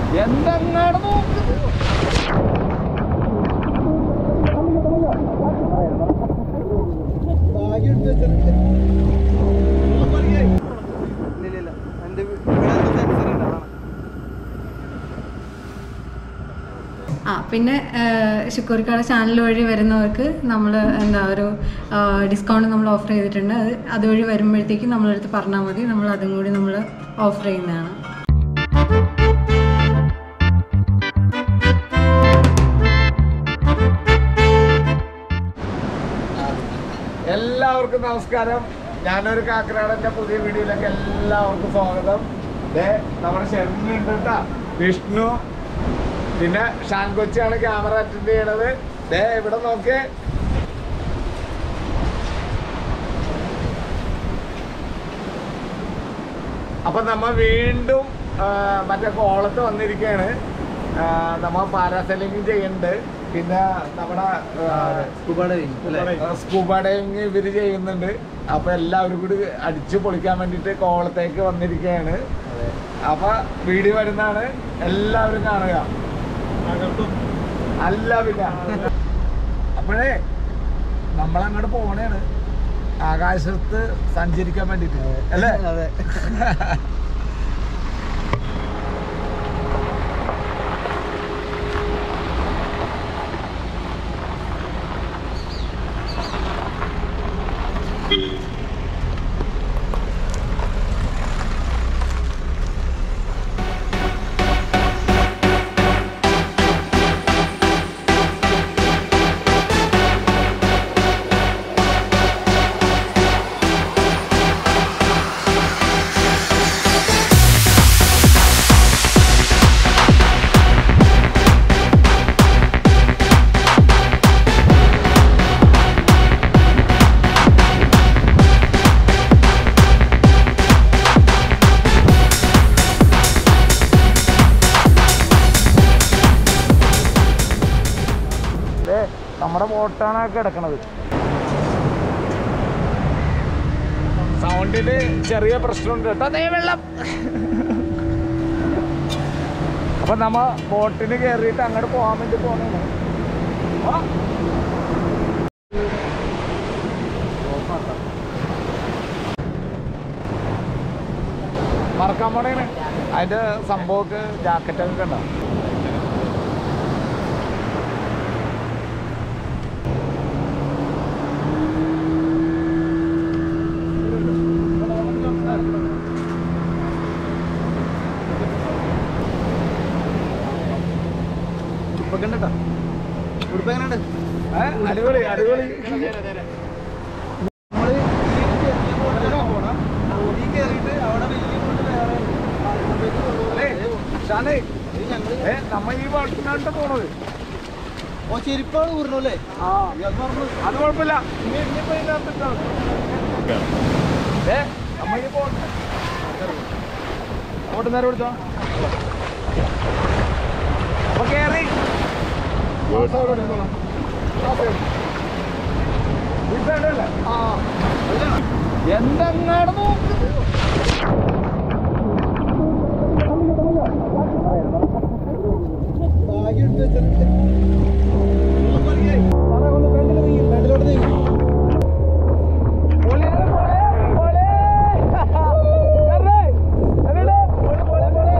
എന്തെങ്ങാട് നോക്കുന്നത് ആ പിന്നെ ശുക്കൂർക്കാട് ചാനൽ വഴി വരുന്നവർക്ക് നമ്മൾ എന്താ ഒരു ഡിസ്കൗണ്ട് നമ്മൾ ഓഫർ ചെയ്തിട്ടുണ്ട് അത് അതുവഴി വരുമ്പോഴത്തേക്കും നമ്മളടുത്ത് പറഞ്ഞാൽ മതി നമ്മൾ അതും കൂടി നമ്മൾ ഓഫർ ചെയ്യുന്നതാണ് എല്ലാവർക്കും നമസ്കാരം ഞാനൊരു കാക്കനാടന്റെ പുതിയ വീഡിയോയിലേക്ക് എല്ലാവർക്കും സ്വാഗതം ദേ നമ്മുടെ ഷെറിനുണ്ട് കേട്ടാ വിഷ്ണു പിന്നെ ഷാൻ കൊച്ചിയാണ് ക്യാമറ അറ്റൻഡ് ചെയ്യണത് ദേ ഇവിടെ നോക്ക് അപ്പൊ നമ്മ വീണ്ടും ആ, മറ്റേ കോളത്ത് വന്നിരിക്കുകയാണ് ആ, നമ്മ പാരാസൈലിംഗ് ചെയ്യുന്നുണ്ട് പിന്നെ നമ്മുടെ സ്കൂബ ഡൈവിങ് ഇവര് ചെയ്യുന്നുണ്ട് അപ്പൊ എല്ലാവരും കൂടി അടിച്ചു പൊളിക്കാൻ വേണ്ടിട്ട് കോളത്തേക്ക് വന്നിരിക്കുകയാണ് അപ്പൊ വീഡിയോ വരുന്നതാണ് എല്ലാവരും കാണുക അല്ല പിന്നെ അപ്പോഴേ നമ്മളങ്ങോട്ട് പോണേണ് ആകാശത്ത് സഞ്ചരിക്കാൻ വേണ്ടിട്ട് അല്ലേ അതെ ദേ, നമ്മുടെ ബോട്ടാണ് കിടക്കണത് സൗണ്ടിന് ചെറിയ പ്രശ്നമുണ്ട് കേട്ടോ ദേ വെള്ളം അപ്പൊ നമ്മ ബോട്ടിന് കയറിയിട്ട് അങ്ങോട്ട് പോകാൻ വേണ്ടി പോണേണ് ആ. മറക്കാൻ പോണേണ് അതിന്റെ സംഭവമൊക്കെ ജാക്കറ്റൊക്കെ ഉണ്ടാവും ഉടുപ്പൊക്കെ ഉണ്ട് കേട്ടോ ഉടുപ്പ് എങ്ങനെ ഉണ്ട് ഏ? അടിപൊളി അടിപൊളി നമ്മള് ഈ ബോട്ടിലാണ് പോണം ഈ കയറിയിട്ട് അവിടെ വലിയ ബോട്ട് വേറെ ഏയ്, ഷാനേ, ഇത് ഞങ്ങള് ഏ, നമ്മ ഈ വളർത്തിനാട്ട് പോണത് ഓ ചെരുപ്പാണ് ഊരണല്ലേ ആ അത് പറഞ്ഞു അത് കുഴപ്പമില്ല ഇനി ഇനിയിപ്പോ ഇതിനകത്ത് ഇട്ടാ മതി. ഏ നമ്മ ഈ പോട്ടെ അങ്ങോട്ട് നേരെ വിളിച്ചോ അപ്പൊ കേറി ആ side ഓടെ ഇരുന്നോളാം. ആ side. ഈ side അല്ലേ? ആ. എന്തെങ്ങാട് നോക്കുന്നത് ബാഗ് എടുത്ത് വെച്ചിട്ട് ഒന്ന് ഫ്രണ്ടിൽ നീങ്ങി ഫ്രണ്ടിലോട്ട് നീങ്ങി പൊളി, പൊളി, പൊളി. കേറ്. എന്നിട്ട്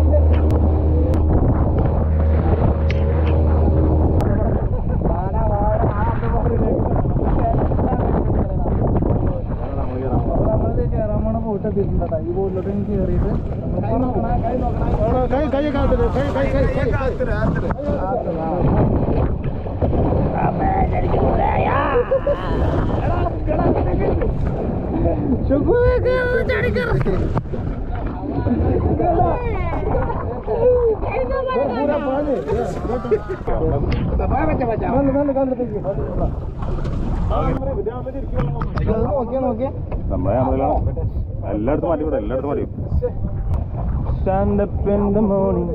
നമ്മളിത് കയറാൻ പോണ ബോട്ട് എത്തിയിട്ടുണ്ടാ ഈ ബോട്ടിലോട്ട് ഇനി കയറിയിട്ട് കൈ കൈ കാത്തിട്ട് കൈ കൈ കൈ കൈ ആത്തിര, ആത്തിര. നോക്കിയാ നോക്കിയാ നമ്മളെ നമ്മളിലാണ് എല്ലായിടത്തും മാറ്റി വിടാം എല്ലായിടത്തും മാറ്റി stand up in the morning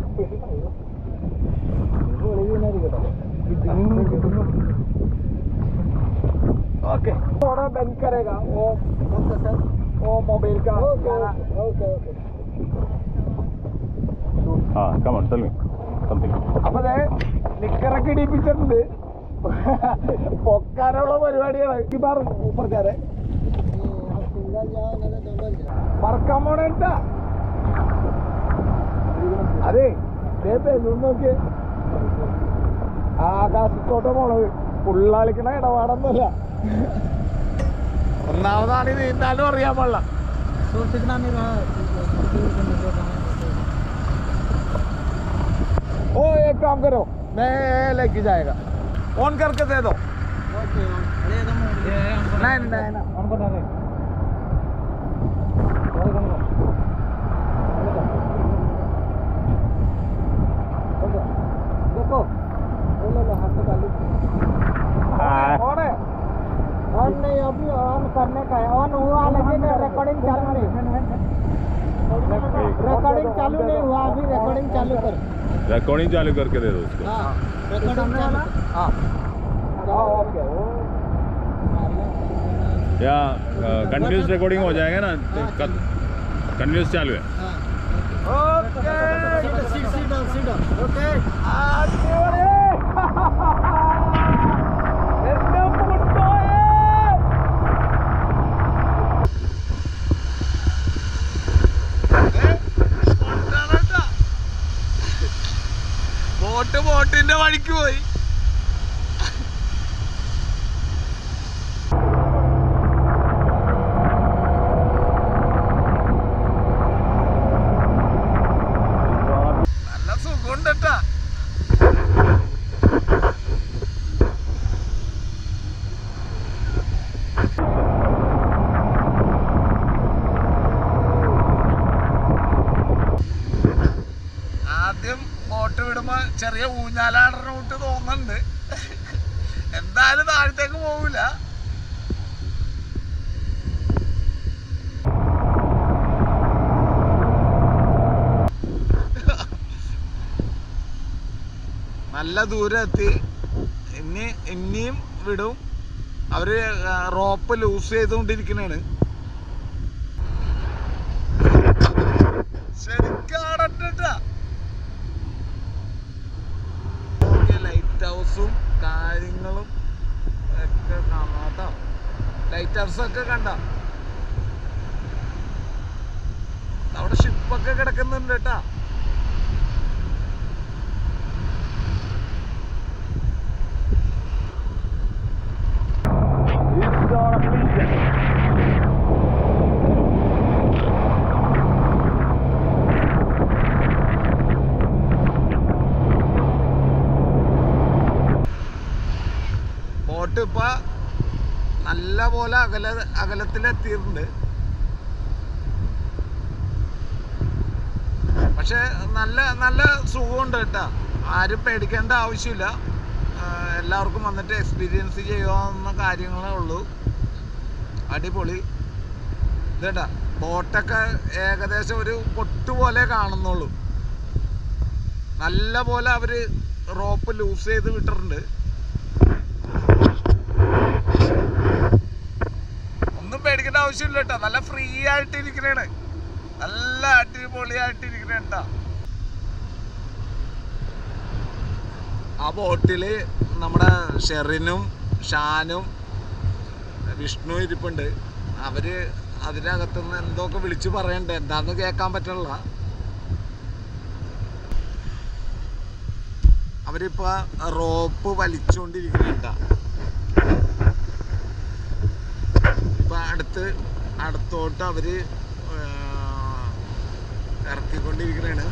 okay थोड़ा बंद करेगा वो वो मोबाइल का गाना ओके ओके ആ കമൺ ടെൽ മീ സംതിങ് അപ്പൊ ദേ നിക്കറൊക്കെ ഇടിപ്പിച്ചിട്ടുണ്ട് പൊക്കാനുള്ള പരിപാടിയാണ് ഈ പറ സൂപ്പർക്കാരെ പറക്കാൻ പോണേട്ടാ അതെ ദേ ബലൂൺ നോക്കിയേ ആകാശത്തോട്ട് പോണത് പുള്ളാളിക്കണ ഇടപാടൊന്നുമല്ല ഒന്നാമതാണ് ഈ നീന്താനും അറിയാൻ പാടില്ല സുഹൃത്തുക്കളാണ് ओ एक काम करो मैं लेके जाएगा ऑन करके दे दो नहीं नहीं नहीं ऑन बता रहे देखो ले लो हाथ से चालू कौन है ऑन नहीं अभी ऑन करने का है ऑन हुआ लेकिन रिकॉर्डिंग चालू नहीं रिकॉर्डिंग चालू नहीं हुआ अभी रिकॉर्डिंग चालू कर रिकॉर्डिंग चालू करके दे दो उसको हाँ रिकॉर्डिंग चालू हाँ हाँ ओके वो या कंटिन्यूस रिकॉर्डिंग हो जाएगा ना कंटिन्यूस चालू है okay sit sit down sit down okay അടിപൊളി എന്റെ മുട്ടോയെ ബോട്ട് ബോട്ടിന്റെ വഴിക്ക് പോയി നല്ല സുഖമുണ്ട് കേട്ടാ ആദ്യം ബോട്ട് വിടുമ്പോ ചെറിയ ഊഞ്ഞാലാടുന്ന റൂട്ട് തോന്നുന്നുണ്ട് എന്തായാലും താഴത്തേക്ക് പോവില്ല നല്ല ദൂരം എത്തി ഇനി ഇനിയും വിടും അവര് റോപ്പ് ലൂസ് ചെയ്തുകൊണ്ടിരിക്കണാണ് ശരിക്കാടട്ടാ ലൈറ്റ് ഹൗസും കാര്യങ്ങളും ഒക്കെ കാണാം കേട്ടോ ലൈറ്റ് ഹൗസ് ഒക്കെ കണ്ട അവിടെ ഷിപ്പൊക്കെ കിടക്കുന്നുണ്ട് കേട്ടാ ബോട്ട് ഇപ്പൊ നല്ല പോലെ അകല അകലത്തിലെത്തിയിട്ടുണ്ട് പക്ഷെ നല്ല നല്ല സുഖമുണ്ട് കേട്ടോ ആരും പേടിക്കേണ്ട ആവശ്യമില്ല ആ, എല്ലാവർക്കും വന്നിട്ട് എക്സ്പീരിയൻസ് ചെയ്യാവുന്ന കാര്യങ്ങളേ ഉള്ളൂ അടിപൊളി ഇതേട്ടാ ബോട്ടൊക്കെ ഏകദേശം ഒരു പൊട്ട് പോലെ കാണുന്നുള്ളൂ നല്ല പോലെ അവര് റോപ്പ് ലൂസ് ചെയ്ത് വിട്ടിട്ടുണ്ട് ഒന്നും പേടിക്കേണ്ട ആവശ്യമില്ല കേട്ടോ നല്ല ഫ്രീ ആയിട്ട് ഇരിക്കണേണ് നല്ല അടിപൊളിയായിട്ട് ഇരിക്കണ കേട്ടോ ആ ബോട്ടില് നമ്മുടെ ഷെറിനും ഷാനും വിഷ്ണു ഇരിപ്പുണ്ട് അവര് അതിനകത്തുനിന്ന് എന്തൊക്കെ വിളിച്ചു പറയണ്ടേ എന്താന്ന് കേൾക്കാൻ പറ്റണില്ല അവരിപ്പോ റോപ്പ് വലിച്ചുകൊണ്ടിരിക്കുന്നുണ്ട ഇപ്പൊ അടുത്ത് അടുത്തോട്ട് അവര് ആ, ഇറക്കിക്കൊണ്ടിരിക്കണാണ്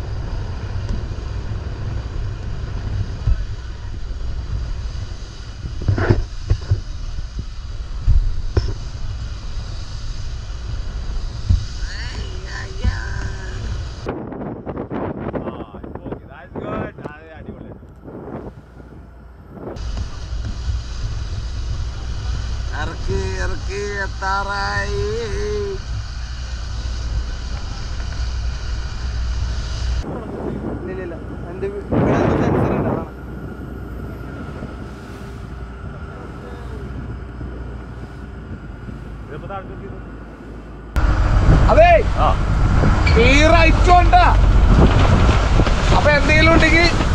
ഇറക്കി ഇറക്കി എത്താറായി ഇല്ല ഇല്ല എൻ്റെ ഇവിടെ എന്തോ സെൻസർ ഉണ്ട് അതാണ് അതെ ആ ഈ റൈറ്റ് കൊണ്ട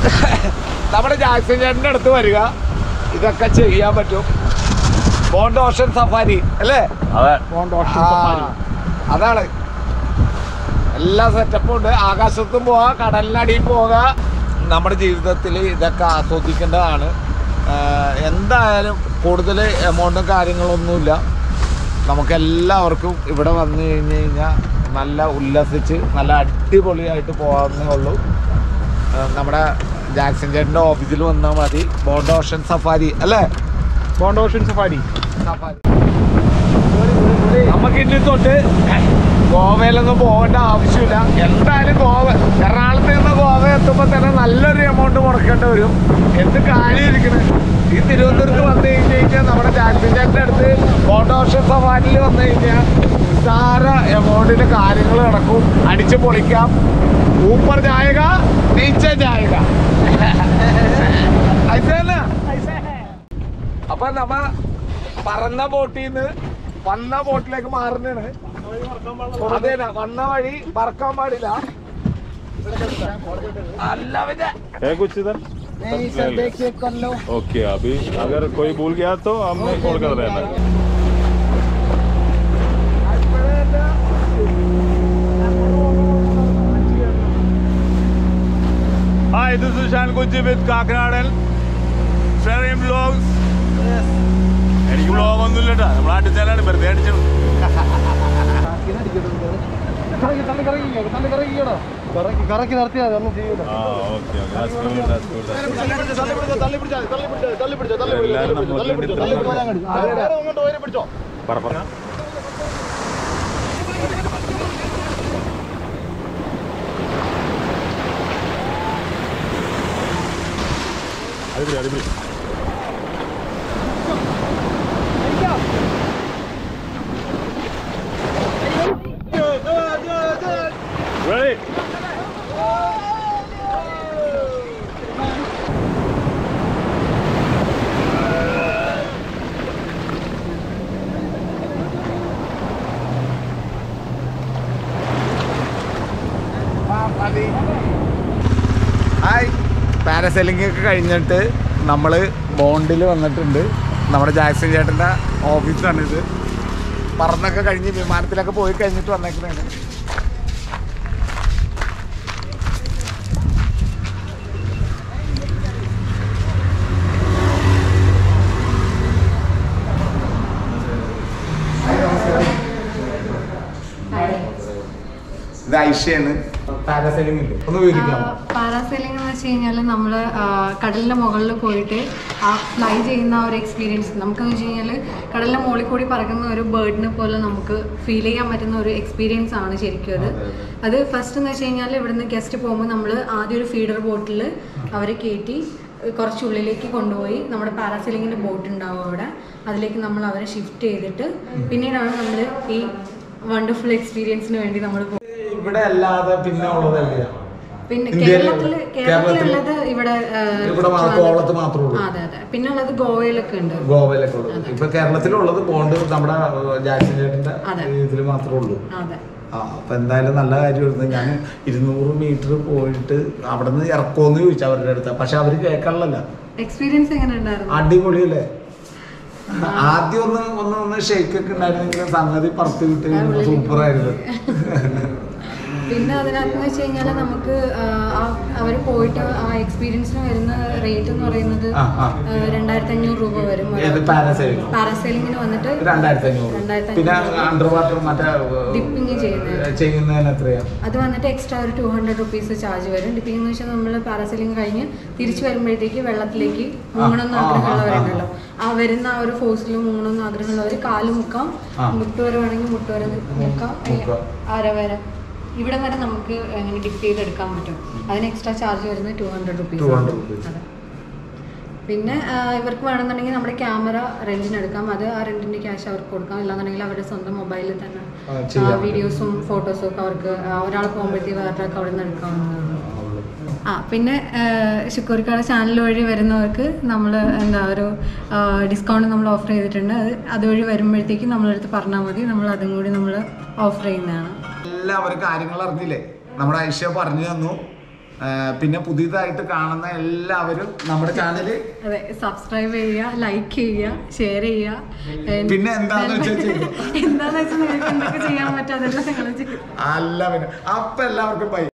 നമ്മുടെ ജാക്സൺ ചേട്ടൻ്റെ അടുത്ത് വരിക ഇതൊക്കെ ചെയ്യാൻ പറ്റും ബോണ്ട് ഓഷൻ സഫാരി അല്ലേ അതെ ആ, അതാണ് എല്ലാ സെറ്റപ്പും ഉണ്ട് ആകാശത്തും പോവാ കടലിനടിയിൽ പോവുക നമ്മുടെ ജീവിതത്തിൽ ഇതൊക്കെ ആസ്വദിക്കേണ്ടതാണ് ആ, എന്തായാലും കൂടുതൽ എമൗണ്ടും കാര്യങ്ങളൊന്നുമില്ല നമുക്കെല്ലാവർക്കും ഇവിടെ വന്നു കഴിഞ്ഞ് കഴിഞ്ഞാൽ നല്ല ഉല്ലസിച്ച് നല്ല അടിപൊളിയായിട്ട് പോകാവുന്നേ ഉള്ളൂ ആ, നമ്മുടെ ജാക്സൺ ചേട്ടൻ്റെ ഓഫീസിൽ വന്നാൽ മതി ബോണ്ട് ഓഷൻ സഫാരി അല്ലേ ബോണ്ട് ഓഷൻ സഫാരി സഫാരി നമുക്ക് ഇനി തൊട്ട് ഗോവയിലൊന്നും പോകേണ്ട ആവശ്യമില്ല എന്തായാലും ഗോവ എറണാകുളത്ത് നിന്ന് ഗോവ എത്തുമ്പോൾ തന്നെ നല്ലൊരു എമൗണ്ട് മുടക്കേണ്ടി വരും എന്ത് കാര്യം ഇരിക്കുന്നത് ഈ തിരുവനന്തപുരത്ത് വന്നു കഴിഞ്ഞ് കഴിഞ്ഞാൽ നമ്മുടെ ജാക്സൺ ചേട്ടൻ്റെ അടുത്ത് ഓട്ടോഷൻ സവാരിയിൽ വന്നു കഴിഞ്ഞാൽ നിസ്സാര എമൗണ്ടിന്റെ കാര്യങ്ങൾ നടക്കും അടിച്ചു പൊളിക്കാം ഊപ്പർ ജായക നീച്ച ജായക ഐസല്ല അപ്പൊ നമ്മ പറന്ന ബോട്ടിൽ നിന്ന് വന്ന ബോട്ടിലേക്ക് മാറുന്നതാണ് അതെ വന്ന വഴി പറക്കാൻ പാടില്ല അല്ല പിന്നെ है कुछ इधर ओके अभी अगर कोई भूल गया तो हमने कॉल कर देना Hi, this is Shan Kochi with Kakanadan. Share vlogs. എനിക്ക് വ്ലോഗ് ഒന്നുമില്ല കേട്ടോ നമ്മൾ അടിച്ചാലാണ് വെറുതെ അടിച്ചു കറക്കി നിർത്തിയാ ഒന്നും ചെയ്യൂല ആ ഓക്കെ എല്ലാവരും നമ്മൾക്ക് വേണ്ടി ഇത്ര പറ പറ അടിപൊളി അടിപൊളി Ready? ഹായ് പാരസെയിലിംഗ് ഒക്കെ കഴിഞ്ഞിട്ട് നമ്മൾ ബോണ്ടിൽ വന്നിട്ടുണ്ട് നമ്മുടെ ജാക്സൺ ചേട്ടൻ്റെ ഓഫീസാണിത് പറന്നൊക്കെ കഴിഞ്ഞ് വിമാനത്തിലൊക്കെ പോയി കഴിഞ്ഞിട്ട് വന്നേക്കുന്നതാണ് ഇത് ഐഷയാണ് പാരസെയിലിംഗ് ഇല്ലേ ഒന്ന് വിവരിക്കാം പാരാസൈലിംഗ് എന്ന് വെച്ച് കഴിഞ്ഞാൽ നമ്മൾ കടലിൻ്റെ മുകളിൽ പോയിട്ട് ആ ഫ്ലൈ ചെയ്യുന്ന ആ ഒരു എക്സ്പീരിയൻസ് നമുക്കെന്ന് വെച്ച് കഴിഞ്ഞാൽ കടലിൻ്റെ മുകളിൽ കൂടി പറക്കുന്ന ഒരു ബേർഡിനെ പോലെ നമുക്ക് ഫീൽ ചെയ്യാൻ പറ്റുന്ന ഒരു എക്സ്പീരിയൻസ് ആണ് ശരിക്കും അത് അത് ഫസ്റ്റ് എന്ന് വെച്ച് കഴിഞ്ഞാൽ ഇവിടുന്ന് ഗസ്റ്റ് പോകുമ്പോൾ നമ്മൾ ആദ്യം ഒരു ഫീഡർ ബോട്ടിൽ അവരെ കയറ്റി കുറച്ച് ഉള്ളിലേക്ക് കൊണ്ടുപോയി നമ്മുടെ പാരാസൈലിങ്ങിൻ്റെ ബോട്ട് ഉണ്ടാവും അവിടെ അതിലേക്ക് നമ്മൾ അവരെ ഷിഫ്റ്റ് ചെയ്തിട്ട് പിന്നീടാണ് നമ്മൾ ഈ വണ്ടർഫുൾ എക്സ്പീരിയൻസിന് വേണ്ടി നമ്മൾ ഇവിടെ അല്ലാതെ പിന്നെ ഉള്ളതല്ലേ പിന്നെ ഇന്ത്യയിൽ- കേരളത്തില് കേരളത്തിലുള്ളത് ഇവിടെ ആ, ഇവിടെ മാ- ട്രിവാൻഡ്രം. കോവളത്ത് മാത്രമേ ഉള്ളൂ. ആ, അതെ അതെ പിന്നെ ഉള്ളത് ഗോവയിലൊക്കെ ഉണ്ട് ഗോവയിലൊക്കെ ഉള്ളത് ഇപ്പൊ കേരളത്തിലുള്ളത് ബോണ്ട് നമ്മുടെ ഏഹ്, ജാക്സൺ ചേട്ടന്റെ അതെ. ഇതിൽ മാത്രമേ ഉള്ളൂ അതെ ആ അപ്പൊ എന്തായാലും നല്ല കാര്യമായിരുന്നു ഞാൻ ഇരുന്നൂറ് മീറ്റർ പോയിട്ട് അവിടെ നിന്ന് ഇറക്കുമെന്ന് ചോദിച്ചു അവരുടെ അടുത്ത് പക്ഷെ അവര് കേൾക്കാറില്ല എക്സ്പീരിയൻസ് എങ്ങനെ ഉണ്ടായിരുന്നു അടിപൊളിയല്ലേ ആദ്യം ഒന്ന് ഒന്ന് ഒന്ന് ഷെയ്ക്ക് ഒക്കെ ഉണ്ടായിരുന്നെങ്കിൽ സംഗതി പറത്ത് വിട്ട് സൂപ്പർ ആയിരുന്നു പിന്നെ അതിനകത്ത് വെച്ച് കഴിഞ്ഞാൽ നമുക്ക് അവർ പോയിട്ട് ആ എക്സ്പീരിയൻസിന് വരുന്ന റേറ്റ് എന്ന് പറയുന്നത് ആ, ആ. രണ്ടായിരത്തി അഞ്ഞൂറ് രൂപ വരും ഏത് പാരസൈലിംഗ് പാരാസൈലിങ്ങിന് വന്നിട്ട് രണ്ടായിരത്തി അഞ്ഞൂറ് രണ്ടായിരത്തി പിന്നെ അണ്ടർ വാട്ടർ മറ്റേ ഡിപ്പിങ് ചെയ്യുന്നത് ചെയ്യുന്നതിന് എത്രയാ അത് വന്നിട്ട് എക്സ്ട്രാ ഒരു ടു ഹൺഡ്രഡ് റുപ്പീസ് ചാർജ് വരും ഡിപ്പിംഗ് എന്ന് വെച്ചാൽ നമ്മൾ പാരാസൈലിംഗ് കഴിഞ്ഞ് തിരിച്ചു വരുമ്പോഴത്തേക്ക് വെള്ളത്തിലേക്ക് മുങ്ങണമെന്ന് ആ, ആ, ആഗ്രഹമുള്ളവരുണ്ടല്ലോ ആ വരുന്ന ആ ഒരു ഫോഴ്സിൽ മുങ്ങണമെന്ന് ആഗ്രഹമുള്ളവർ കാല് മുക്കാം ആ. മുട്ടുവര വേണമെങ്കിൽ മുട്ടുവര മുക്കാം മുക്കാം. അര വരെ ഇവിടെ വരെ നമുക്ക് അങ്ങനെ ഡിപ്പ് ചെയ്തെടുക്കാൻ പറ്റും അതിന് എക്സ്ട്രാ ചാർജ് വരുന്നത് ടു ഹൺഡ്രഡ് റുപ്പീസ് 200 rupees. അതെ പിന്നെ ആ, ഇവർക്ക് വേണമെന്നുണ്ടെങ്കിൽ നമ്മുടെ ക്യാമറ റെന്റിന് എടുക്കാം അത് ആ റെന്റിന്റെ ക്യാഷ് അവർക്ക് കൊടുക്കാം ഇല്ലാന്നുണ്ടെങ്കിൽ അവരുടെ സ്വന്തം മൊബൈലിൽ തന്നെ ആ, ചെയ്യാൻ പറ്റും. വീഡിയോസും ഫോട്ടോസും ഒക്കെ അവർക്ക് ആ, ഒരാൾ പോകുമ്പോഴത്തേക്ക് വേറൊരാൾക്ക് അവിടെ നിന്ന് എടുക്കാവുന്നതാണ് ആ പിന്നെ ശുക്കൂർക്കാട് ചാനൽ വഴി വരുന്നവർക്ക് നമ്മൾ എന്താ ഒരു ഡിസ്കൗണ്ട് നമ്മൾ ഓഫർ ചെയ്തിട്ടുണ്ട് അത് അതുവഴി വരുമ്പോഴത്തേക്ക് നമ്മളടുത്ത് പറഞ്ഞാൽ മതി നമ്മൾ അതും കൂടി നമ്മൾ ഓഫർ ചെയ്യുന്നതാണ് എല്ലാവരും കാര്യങ്ങൾ അറിഞ്ഞില്ലേ നമ്മുടെ ഐഷ പറഞ്ഞു തന്നു ആ, പിന്നെ പുതിയതായിട്ട് കാണുന്ന എല്ലാവരും നമ്മുടെ ചാനല് അതെ സബ്സ്ക്രൈബ് ചെയ്യുക ലൈക്ക് ചെയ്യുക ഷെയർ ചെയ്യുക പിന്നെ എന്താന്ന് വെച്ചാൽ ചെയ്തോ. എന്താന്ന് വെച്ചാൽ നിങ്ങൾക്ക് എന്തൊക്കെ ചെയ്യാൻ പറ്റും അതെല്ലാം നിങ്ങൾ ചെയ്യും അല്ല പിന്നെ അപ്പൊ എല്ലാവർക്കും ബൈ